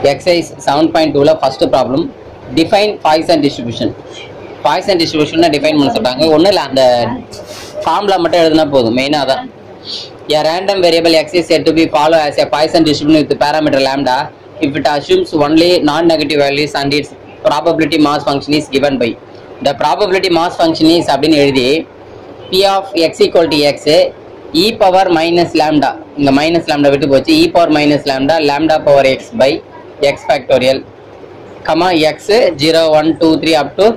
Exercise seven point டூவில் first problem define Poisson distribution Poisson டிஸ்ட்ரிபியூஷனை define பண்ண சொல்கிறாங்க ஒன்றும் இல்லை அந்த ஃபார்முலா மட்டும் எழுதுனா போதும் மெயினாக தான் A random variable x is said to be follow as a Poisson distribution with parameter lambda if it assumes only non-negative values and its probability mass function is given by. The probability mass function is அப்படின்னு எழுதி p of x equal to x e power minus lambda இங்க minus lambda விட்டு போச்சு e power minus lambda lambda power x by x factorial comma x 0 1 2 3 up to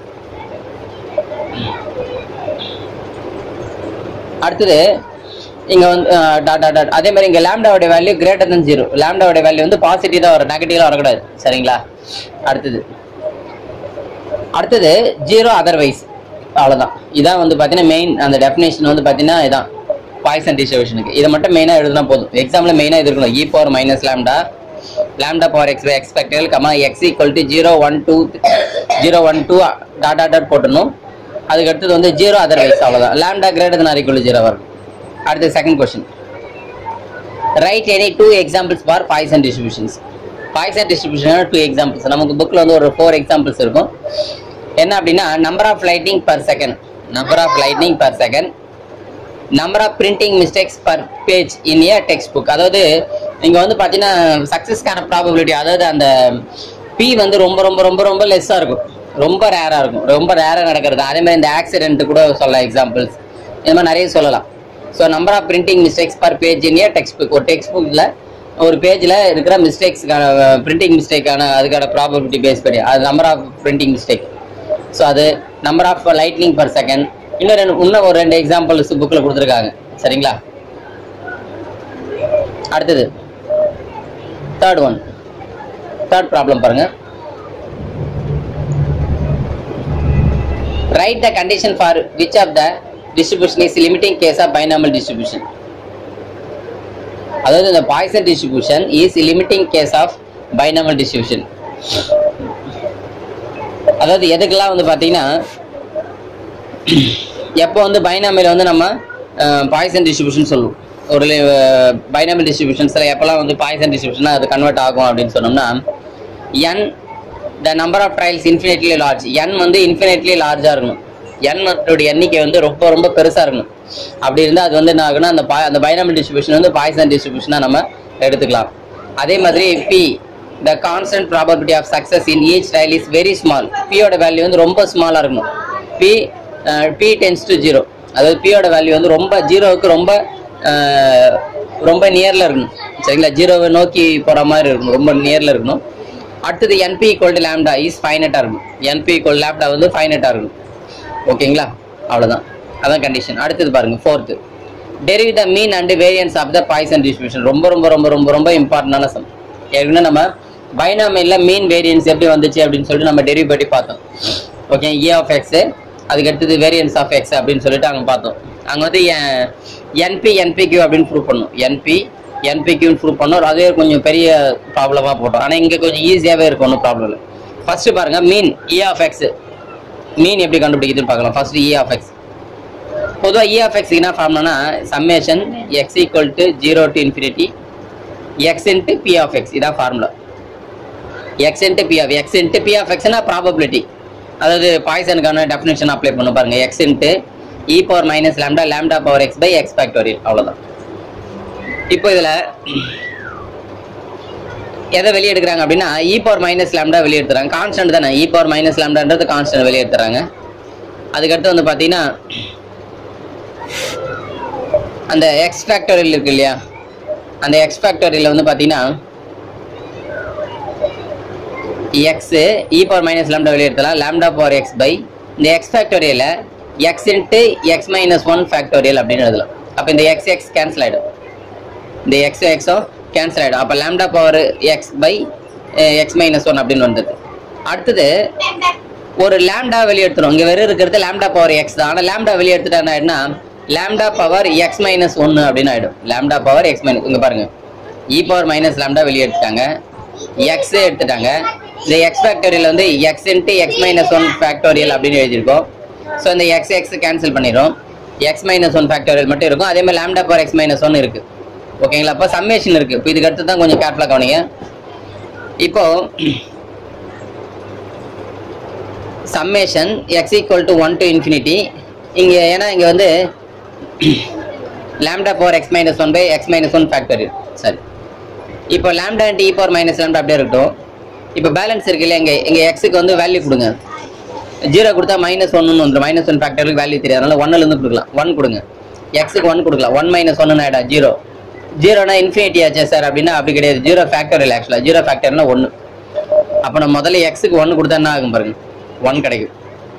அடுத்தது இங்க வந்து dot dot dot அதே மாதிரி இங்க லேம்டாவோட வேல்யூ கிரேட்டர் than ஜீரோ லேம்டாவோட வேல்யூ வந்து பாசிட்டிவ் தான் வரும் நெகட்டிவ்லாம் வரக்கூடாது சரிங்களா அடுத்தது அடுத்தது ஜீரோ அதர்வைஸ் அவ்வளவுதான் இதான் வந்து பார்த்தீங்கன்னா மெயின் அந்த டெஃபினேஷன் வந்து பார்த்தீங்கன்னா இதான் பாய்சன் டிஸ்ட்ரிபியூஷனுக்கு இதை மட்டும் மெயினாக எழுதுனா போதும் எக்ஸாமில் மெயினாக இது இருக்கணும் e power minus lambda lambda power X எக்ஸ்பெக்டல் comma X equal to zero one two zero one two dot dot dot போட்டணும் அதுக்கு அடுத்தது வந்து ஜீரோ அதர்வைஸ் அவ்வளோதான் lambda greater than or equal to zero வரும் அடுத்து second question right any two examples for Poisson distributions Poisson distribution two examples நமக்கு புக்கில் வந்து ஒரு ஃபோர் எக்ஸாம்பிள்ஸ் இருக்கும் என்ன அப்படின்னா number of lightning per second number of lightning per second number of printing mistakes per page in a text book அதாவது இங்கே வந்து பார்த்தீங்கன்னா சக்ஸஸ்க்கான ப்ராபபிலிட்டி அதாவது அந்த பி வந்து ரொம்ப ரொம்ப ரொம்ப ரொம்ப லெஸ்ஸாக இருக்கும் ரொம்ப ரேராக இருக்கும் ரொம்ப ரேராக நடக்கிறது அதே மாதிரி இந்த ஆக்சிடென்ட் கூட சொல்லலாம் எக்ஸாம்பிள்ஸ் இந்த மாதிரி நிறைய சொல்லலாம் so number of printing mistakes per page in a text book ஒரு டெக்ஸ்ட் புக்கில் ஒரு பேஜில் இருக்கிற மிஸ்டேக்ஸ்க்கான பிரிண்டிங் மிஸ்டேக்கான அதுக்கான ப்ராபபிலிட்டி பேஸ் பண்ணி அது number of printing mistake so அது number of lightning per second இன்னும் ரெண்டு இன்னும் ஒரு ரெண்டு எக்ஸாம்பிள்ஸ் புக்கில் கொடுத்துருக்காங்க சரிங்களா அடுத்தது தேர்ட் ஒன் தேர்ட் ப்ராப்ளம் பாருங்க right the condition for which of the distribution is limiting case of binomial distribution அதாவது இந்த Poisson distribution is limiting case of binomial distribution அதாவது எதுக்கெல்லாம் வந்து பார்த்தீங்கன்னா எப்போ வந்து பைனாமியில் வந்து நம்ம பாய்சன் டிஸ்ட்ரிபியூஷன் சொல்லுவோம் ஒரு பைனாமில் டிஸ்ட்ரிபியூஷன்ஸில் எப்போல்லாம் வந்து பாய்சன் டிஸ்ட்ரிபியூஷனாக அது கன்வெர்ட் ஆகும் அப்படின்னு சொன்னோம்னா N the number of trials infinitely large N வந்து இன்ஃபினிட்லி லார்ஜாக இருக்கணும் என் மற்றோட எண்ணிக்கை வந்து ரொம்ப ரொம்ப பெருசாக இருக்கணும் அப்படி இருந்தால் அது வந்து என்ன ஆகுனா அந்த பா அந்த பைனாமில் டிஸ்ட்ரிபியூஷன் வந்து பாய்சன் டிஸ்ட்ரிபியூஷனாக நம்ம எடுத்துக்கலாம் அதே மாதிரி P the constant probability of success in each trial is very small பியோட வேல்யூ வந்து ரொம்ப ஸ்மாலாக இருக்கணும் P P tends to zero அதாவது பியோட வேல்யூ வந்து ரொம்ப ஜீரோவுக்கு ரொம்ப அஹ், ரொம்ப நியரில் இருக்கணும் சரிங்களா ஜீரோவை நோக்கி போகிற மாதிரி இருக்கணும் ரொம்ப நியரில் இருக்கணும் அடுத்தது NP equal to lambda is ஃபைனட்டாக இருக்கணும் என்பி ஈக்குவல் லேம்டா வந்து ஃபைனட்டாக இருக்கணும் ஓகேங்களா அவ்வளோதான் அதான் கண்டிஷன் அடுத்தது பாருங்க fourth derive the mean and variance of the Poisson distribution ரொம்ப ரொம்ப ரொம்ப ரொம்ப ரொம்ப இம்பார்ட்டண்டான சம் ஏற்கனவே நம்ம பைனாமியில் மீன் வேரியன்ஸ் எப்படி வந்துச்சு அப்படின்னு சொல்லிட்டு நம்ம டெரிவ் பற்றி பார்த்தோம் ஓகே ஏ ஆஃப் எக்ஸு அதுக்கு அடுத்தது வேரியன்ஸ் ஆஃப் எக்ஸ் அப்படின்னு சொல்லிட்டு அங்கே பார்த்தோம் அங்கே வந்து என்பி என்பிக்யூ அப்படின்னு ப்ரூவ் பண்ணோம் என்பி என்பிக்யூன்னு ப்ரூவ் பண்ணோம் அதே கொஞ்சம் பெரிய ப்ராப்ளமாக போட்டோம் ஆனால் இங்கே கொஞ்சம் ஈஸியாகவே இருக்கும் ஒன்றும் ப்ராப்ளம் இல்லை ஃபர்ஸ்ட் பாருங்க மீன் ஏ ஆஃப் எக்ஸ் மீன் எப்படி கண்டுபிடிக்குதுன்னு பார்க்கலாம் ஃபர்ஸ்ட் இ ஆஃப் எக்ஸ் பொதுவாக இ ஆஃப் எக்ஸ் என்ன ஃபார்ம்னா summation X equal to zero to infinity X into P of X இதான் formula X into P of X into P of எக்ஸ்னா probability அதாவது பாய்சனுக்கான டெஃபினேஷன் அப்ளை பண்ண பாருங்க X into e power minus lambda lambda power X by X factorial அவ்வளோதான் இப்போ இதில் எதை வெளியே எடுக்கிறாங்க அப்படின்னா இ பவர் மைனஸ் லேம்டா வெளியே எடுத்துறாங்க கான்ஸ்டன்ட் தானே இ பவர் மைனஸ் லேம்டான்றது கான்ஸ்டன்ட் வெளியே எடுத்துறாங்க அதுக்கடுத்து வந்து பார்த்தீங்கன்னா அந்த எக்ஸ் ஃபேக்டோரியல் இருக்கு இல்லையா அந்த எக்ஸ் ஃபேக்டோரியல் வந்து பார்த்தீங்கன்னா X e power minus lambda வெளியே எடுத்தலாம் லேம்டா பவர் எக்ஸ் பை இந்த எக்ஸ் ஃபேக்டோரியலை X into X minus one factorial அப்படின்னு எழுதலாம் அப்போ இந்த எக்ஸ் எக்ஸ் கேன்சல் ஆகிடும் இந்த எக்ஸ் எக்ஸோ கேன்சல் ஆகிடும் அப்போ lambda power X by X minus one அப்படின்னு வந்தது அடுத்தது ஒரு லேம்டா வெளியே எடுத்துரும் இங்கே வெறும் இருக்கிறது லேம்டா பவர் எக்ஸ் தான் ஆனால் லேம்டா வெளியே எடுத்துட்டா என்ன ஆயிடும்னா லேம்டா பவர் எக்ஸ் மைனஸ் ஒன்று அப்படின்னு ஆகிடும் லேம்டா பவர் எக்ஸ் மைனஸ் இங்கே பாருங்க இ பவர் மைனஸ் லேம்டா வெளியே எடுத்துட்டாங்க எக்ஸ் எடுத்துட்டாங்க இந்த எக்ஸ் ஃபேக்டோரியல் வந்து X into X minus one factorial அப்படின்னு எழுதியிருக்கோம் ஸோ இந்த எக்ஸ் எக்ஸ் கேன்சல் பண்ணிடும் எக்ஸ் மைனஸ் ஒன் ஃபேக்டோரியல் மட்டும் இருக்கும் அதே மாதிரி lambda power X minus one இருக்குது ஓகேங்களா அப்போ சம்மேஷன் இருக்குது இப்போ இதுக்கு அடுத்து தான் கொஞ்சம் கேர்ஃபுல்லாக கவனிங்க இப்போ summation X equal to one to infinity இங்கே ஏன்னா இங்கே வந்து lambda power X minus one by X minus one factor சரி இப்போ lambda into e power minus lambda அப்படியே இருக்கட்டும் இப்போ பேலன்ஸ் இருக்கு இல்லையா இங்கே இங்கே எக்ஸுக்கு வந்து வேல்யூ கொடுங்க ஜீரோ கொடுத்தா மைனஸ் ஒன்னு வந்துடும் மைனஸ் ஒன் ஃபேக்டருக்கு வேல்யூ தெரியாது அதனால ஒன்னுலேருந்து கொடுக்கலாம் ஒன் கொடுங்க எக்ஸுக்கு ஒன் கொடுக்கலாம் ஒன் மைனஸ் ஒன்னு ஆகிடா ஜீரோ ஜீரோனா இன்ஃபினிட்டி ஆச்சே சார் அப்படின்னா அப்படி கிடையாது ஜீரோ ஃபேக்டர் இல்லை ஆக்சுவலாக ஜீரோ ஃபேக்டர்னா ஒன்று அப்போ நம்ம முதல்ல எக்ஸுக்கு ஒன்று கொடுத்தா என்ன ஆகும் பாருங்க ஒன் கிடைக்கும்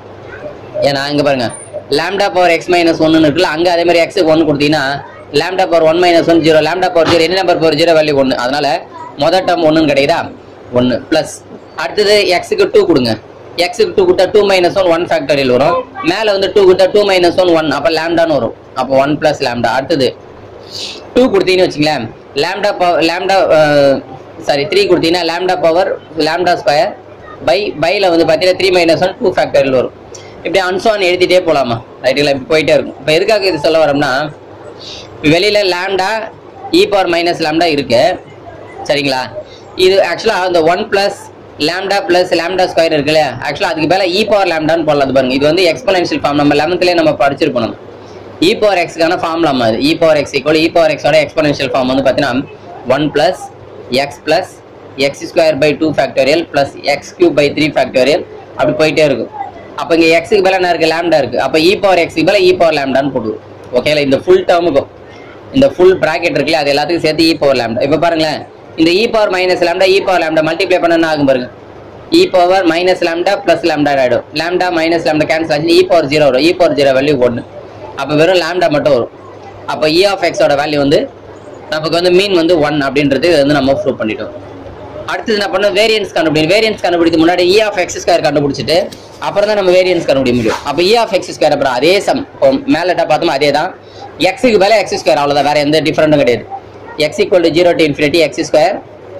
ஏன்னா இங்கே பாருங்க லேம்டா பவர் எக்ஸ் மைனஸ் ஒன்னு இருக்குல்ல அங்கே அதே மாதிரி எக்ஸுக்கு ஒன்று கொடுத்தீங்கன்னா lambda power one minus one zero lambda power zero என்ன நம்பர் பவர் ஜீரோ வேல்யூ ஒன்று அதனால மொதல் டேர்ம் ஒன்றுன்னு கிடைக்குதா ஒன்று ப்ளஸ் அடுத்தது எக்ஸுக்கு டூ கொடுங்க எக்ஸுக்கு டூ கொடுத்தா டூ மைனஸ் ஒன் ஒன் ஃபேக்டரியில் வரும் மேலே வந்து டூ கொடுத்தா டூ மைனஸ் ஒன் ஒன் அப்போ லேம்டான்னு வரும் அப்போ ஒன் ப்ளஸ் லேம்டா அடுத்தது டூ கொடுத்தீங்கன்னு வச்சுங்களேன் lambda power lambda sorry three கொடுத்தீங்கன்னா lambda power lambda square by பையில் வந்து பார்த்தீங்கன்னா த்ரீ மைனஸ் ஒன் டூ ஃபேக்டரியில் வரும் இப்படி அன்சான் எழுதிட்டே போகலாமா ரைட்டுங்களா இப்படி போயிட்டே இருக்கும் இப்போ எதுக்காக இது சொல்ல வரோம்னா வெளியில் lambda e power minus lambda இருக்கு சரிங்களா இது ஆக்சுவலாக அந்த one plus lambda plus lambda square இருக்குல்ல ஆக்சுவலாக அதுக்கு மேலே இ பவர் லேம்டான்னு போடலாம் அது பாருங்க இது வந்து எக்ஸ்பனன்ஷியல் ஃபார்ம் நம்ம லெவன்த்லேயே நம்ம படிச்சிருப்போம் நம்ம இ பவர் எக்ஸ்க்கான ஃபார்ம்லாம் அது e power X equal e power எக்ஸோட எக்ஸ்பனன்ஷியல் ஃபார்ம் வந்து பார்த்தீங்கன்னா one plus X plus X square by two factorial plus X cube by three factorial அப்படி போயிட்டே இருக்கும் அப்போ இங்கே எக்ஸுக்கு மேலே என்ன இருக்குது லேம்டா இருக்குது அப்போ இ பவர் எக்ஸுக்கு மேலே இ பவர் லேம்டான்னு போடுவோம் ஓகேல இந்த ஃபுல் டேர்முக்கும் இந்த ஃபுல் ப்ராக்கெட் இருக்குல்ல அது எல்லாத்துக்கும் சேர்த்து இ பவர் லேம்டா இப்போ பாருங்களேன் இந்த e power minus lambda e power lambda multiply பண்ண என்ன ஆகும் பாருங்க e power minus lambda plus lambda ஆகிடும் லேம்டா மைனஸ் லேம்டா கேன்சல் ஆச்சு இ பவர் ஜீரோ வரும் இ பவர் ஜீரோ வேல்யூ ஒன்று அப்போ வெறும் லேம்டா மட்டும் வரும் அப்போ இ ஆஃப் எக்ஸோட வேல்யூ வந்து நமக்கு வந்து மீன் வந்து ஒன் அப்படின்றது இது வந்து நம்ம ப்ரூவ் பண்ணிட்டோம் அடுத்தது என்ன பண்ணோம் வேரியன்ஸ் கண்டுபிடிக்கும் வேரியன்ஸ் கண்டுபிடிக்க முன்னாடி இ ஆஃப் எக்ஸ் ஸ்கொயர் கண்டுபிடிச்சிட்டு அப்புறம் தான் நம்ம வேரியன்ஸ் கண்டுபிடிக்க முடியும் அப்போ இ ஆஃப் எக்ஸ் ஸ்கொயர் அப்புறம் அதே சம் இப்போ மேலட்டா பார்த்தோம் அதே தான் எக்ஸுக்கு மேலே எக்ஸ் ஸ்கொயர் அவ்வளோதான் வேற எந்த டிஃப்ரெண்ட்டும் கிடையாது X equal to zero to infinity X square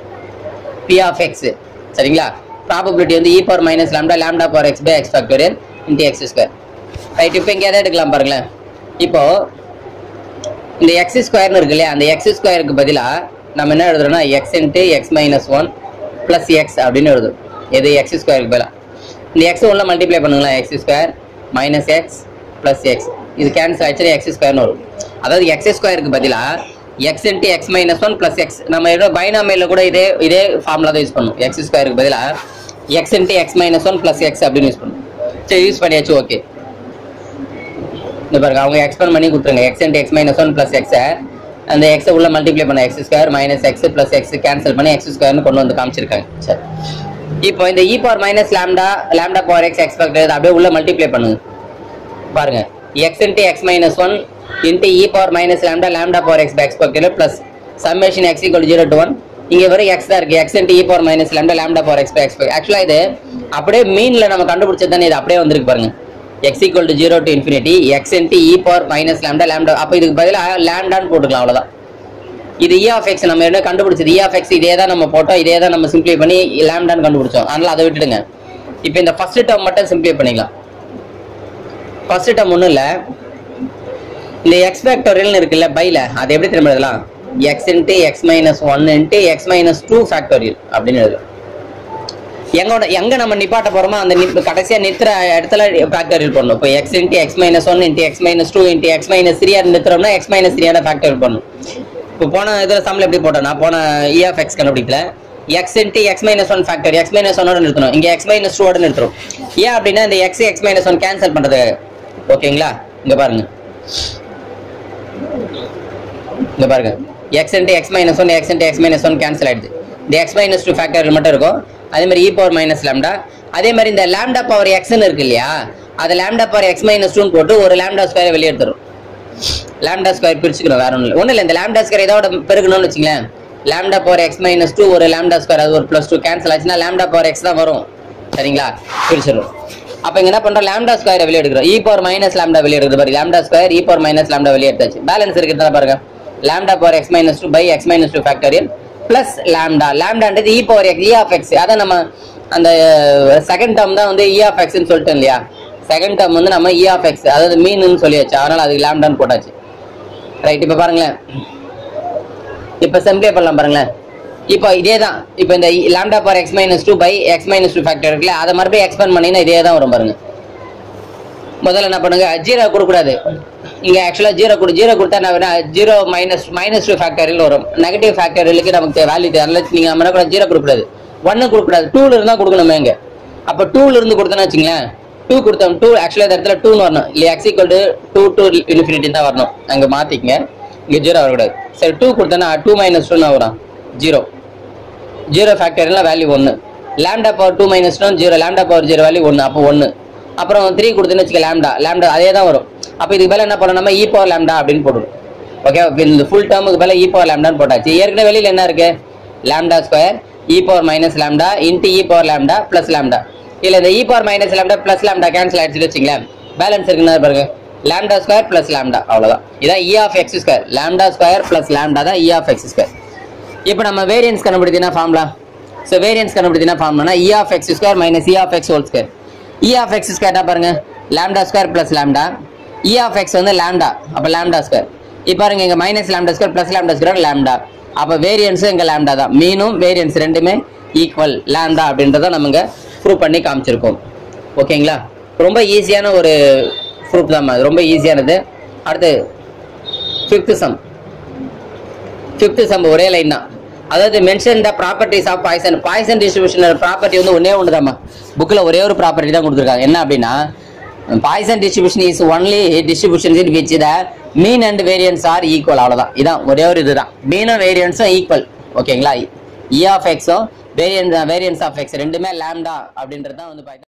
P of X சரிங்களா ப்ராபபிலிட்டி வந்து e power minus lambda lambda power X by X factorial into X square right இப்போ இங்கே எதை எடுக்கலாம் பாருங்களேன் இப்போ இந்த எக்ஸ் ஸ்கொயர்னு இருக்கு இல்லையா அந்த எக்ஸ் ஸ்கொயருக்கு பதிலாக நம்ம என்ன எழுதுறோம்னா X into X minus one plus X அப்படின்னு எழுதும் எது எக்ஸ் ஸ்கொயருக்கு பதிலாக இந்த எக்ஸ் ஒன்றில் மல்டிப்ளை பண்ணுங்களேன் X square minus X plus X இது கேன்சல் ஆயிடுச்சு எக்ஸ் ஸ்கொயர்னு வரும் அதாவது எக்ஸ் ஸ்கொயருக்கு பதிலாக X into X minus one plus X நம்ம ஏதோ பைனாமையில் கூட இதே இதே ஃபார்முலா தான் யூஸ் பண்ணும் எக்ஸ் ஸ்கொயருக்கு பதிலாக X into X minus one plus X அப்படின்னு யூஸ் பண்ணும் சரி யூஸ் பண்ணியாச்சு ஓகே இந்த பாருங்க அவங்க எக்ஸ்பெண்ட் பண்ணி கொடுத்துருங்க x into X minus one plus எக்ஸை அந்த எக்ஸை உள்ள மல்டிப்ளை பண்ண x square minus X plus x cancel பண்ணி எக்ஸ் ஸ்கொயர்னு கொண்டு வந்து காமிச்சிருக்காங்க சரி இப்போ இந்த e power minus lambda lambda power x expect அப்படியே உள்ள மல்டிப்ளை பண்ணுங்க பாருங்க X into X minus one into e power minus lambda lambda power x expect plus summation X equal zero to one இங்கே வரை எக்ஸ் தான் இருக்கு x into e power minus lambda lambda power x expect ஆக்சுவலாக இது அப்படியே மீனில் நம்ம கண்டுபிடிச்சது தானே இது அப்படியே வந்திருக்கு பாருங்க x equal to zero to infinity X into e power minus lambda lambda அப்போ இதுக்கு பதிலாக லேம்டான்னு போட்டுக்கலாம் அவ்வளோதான் இது இ ஆஃப் எக்ஸ் நம்ம என்ன கண்டுபிடிச்சது இ ஆஃப் எக்ஸ் இதே தான் நம்ம போட்டோம் இதே தான் நம்ம சிம்ப்ளை பண்ணி லேம்டான்னு கண்டுபிடிச்சோம் அதனால அதை விட்டுடுங்க இப்போ இந்த ஃபர்ஸ்ட் டேர்ம் மட்டும் சிம்ப்ளை பண்ணிக்கலாம் ஃபர்ஸ்ட் டேர்ம் ஒன்றும் இல்லை இந்த எக்ஸ் ஃபேக்டோரியல்னு இருக்குல்ல பைல அது எப்படி திரும்ப எழுதலாம் x into X minus one into X minus two factorial அப்படின்னு எழுதலாம் எங்கோட எங்க நம்ம நிப்பாட்ட போறோமோ அந்த நிப் கடைசியா நிறுத்துற இடத்துல ஃபேக்டரியல் பண்ணணும் இப்போ x into X minus one into X minus two into X minus three நிறுத்துறோம்னா எக்ஸ் மைனஸ் த்ரீ ஃபேக்டரியல் பண்ணணும் இப்போ போன இதில் சம்மில் எப்படி போட்டோம் நான் போன இ ஆஃப் எக்ஸ் கண்டுபிடிக்கல x into X minus one factor x minus ஒன்னோட நிறுத்தணும் இங்கே எக்ஸ் மைனஸ் டூவோட நிறுத்துறோம் ஏன் அப்படின்னா இந்த X x minus one cancel பண்ணுறது ஓகேங்களா இங்கே பாருங்க இங்கே பாருங்க X into X minus one x into X minus one cancel ஆயிடுது இந்த எக்ஸ் மைனஸ் டூ ஃபேக்டர் மட்டும் இருக்கும் அதே மாதிரி இ பவர் மைனஸ் லேம்டா அதே மாதிரி இந்த லேம்டா பவர் எக்ஸ்னு இருக்கு இல்லையா அது லேம்டா பவர் எக்ஸ் மைனஸ் டூன்னு போட்டு ஒரு லேம்டா ஸ்கொயர் வெளியே எடுத்துரும் லேம்டா ஸ்கொயர் பிரிச்சுக்கணும் வேற ஒன்றும் இல்லை ஒன்றும் இல்லை இந்த லேம்டா ஸ்கொயர் இதோட பெருக்கணும்னு வச்சுங்களேன் lambda power X minus two ஒரு லேம்டா ஸ்கொயர் அது ஒரு ப்ளஸ் டூ கேன்சல் ஆச்சுன்னா லேம்டா பவர் எக்ஸ் தான் வரும் சரிங்களா பிரிச்சிடும் அப்போ இங்க என்ன பண்றோம் லேம்டா ஸ்கொயரை வெளியே எடுக்கிறோம் இ பவர் மைனஸ் லேம்டா வெளியே எடுக்கிறது பாருங்க lambda square e power minus lambda வெளியே எடுத்தாச்சு பேலன்ஸ் இருக்கிறதா பாருங்க lambda power X minus two by X minus two factorial plus lambda லேம்டான்றது e power x e of x அதை நம்ம அந்த செகண்ட் டேர்ம் தான் வந்து இ ஆஃப் எக்ஸ்னு சொல்லிட்டோம் இல்லையா செகண்ட் டேர்ம் வந்து நம்ம இ ஆஃப் எக்ஸ் அதாவது மீன்னு சொல்லியாச்சு அதனால அதுக்கு லேம்டான்னு போட்டாச்சு ரைட் இப்போ பாருங்களேன் இப்போ சிம்பிளை பண்ணலாம் பாருங்களேன் இப்போ இதே தான் இப்போ இந்த lambda power x minus two by X minus two factor இருக்குல்ல அதை மறுபடியும் எக்ஸ்பேண்ட் பண்ணீங்கன்னா இதே தான் வரும் பாருங்க முதல்ல என்ன பண்ணுங்க ஜீரோ கொடுக்கூடாது இங்க ஆக்சுவலா ஜீரோ கொடு ஜீரோ கொடுத்தா என்ன ஜீரோ மைனஸ் மைனஸ் டூ ஃபேக்டரியில் வரும் நெகட்டிவ் ஃபேக்டரிலுக்கு நமக்கு வேல்யூ அதனால நீங்க நம்ம என்ன ஜீரோ கொடுக்கூடாது ஒன்னு கொடுக்கூடாது டூல இருந்தா கொடுக்கணுமே இங்க அப்ப டூல இருந்து கொடுத்தோன்னு வச்சுங்களேன் டூ கொடுத்தோம் டூ ஆக்சுவலா இந்த இடத்துல டூன்னு வரணும் இல்லையா x equal to two to infinity தான் வரணும் அங்க மாத்திக்கங்க இங்க ஜீரோ வரக்கூடாது சரி டூ கொடுத்தோன்னா டூ மைனஸ் டூன்னு வரும் ஜீரோ ஜீரோ ஃபேக்டர்லாம் வேல்யூ ஒன்று lambda power two minus one zero lambda power zero value ஒன்று அப்போ ஒன்று அப்புறம் த்ரீ கொடுத்துன்னு வச்சுக்க லேம்டா லேம்டா அதே தான் வரும் அப்போ இதுக்கு மேலே என்ன பண்ணணும் நம்ம இ பவர் லேம்டா அப்படின்னு போடுவோம் ஓகே இந்த ஃபுல் டேர்முக்கு மேலே இ பவர் லேம்டான்னு போட்டாச்சு ஏற்கனவே வெளியில் என்ன இருக்கு lambda square e power minus lambda into e power lambda plus lambda இல்லை இந்த e power minus lambda plus lambda cancel ஆயிடுச்சுன்னு வச்சுங்களேன் பேலன்ஸ் இருக்குன்னு பாருங்க லேம்டா ஸ்கொயர் ப்ளஸ் லேம்டா அவ்வளோதான் இதான் e of x square lambda square plus lambda தான் e of x square இப்போ நம்ம வேரியன்ஸ் கண்டுபிடித்தினா ஃபார்ம்லாம் ஸோ வேரியன்ஸ் கண்டுபிடித்தினா ஃபார்ம்னா e of x square minus e of x whole square e of x square என்ன பாருங்க lambda square plus lambda e of x வந்து லேம்டா அப்போ லேம்டா ஸ்கொயர் இப்போ பாருங்க இங்க minus lambda square plus lambda square lambda அப்போ வேரியன்ஸும் இங்க லேம்டா தான் மீனும் வேரியன்ஸ் ரெண்டுமே ஈக்குவல் லேம்டா அப்படின்றத நம்ம இங்க ப்ரூவ் பண்ணி காமிச்சிருக்கோம் ஓகேங்களா ரொம்ப ஈஸியான ஒரு ப்ரூஃப் தான் அது ரொம்ப ஈஸியானது அடுத்து ஃபிஃப்த் சம் ஃபிஃப்த் சம் ஒரே லைன் தான் அதாவது mention the properties of Poisson Poisson distribution property வந்து ஒன்னே ஒன்று தாம்மா புக்கில் ஒரே ஒரு ப்ராப்பர்ட்டி தான் கொடுத்துருக்காங்க என்ன அப்படின்னா Poisson distribution is only distribution in which the mean and variance are equal அவ்வளோதான் இதான் ஒரே ஒரு இதுதான் மீனும் வேரியன்ஸும் ஈக்குவல் ஓகேங்களா இ ஆஃப் எக்ஸும் வேரியன்ஸ் வேரியன்ஸ் ஆஃப் எக்ஸ் ரெண்டுமே லேம்டா அப்படின்றது தான் வந்து பார்த்தீங்கன்னா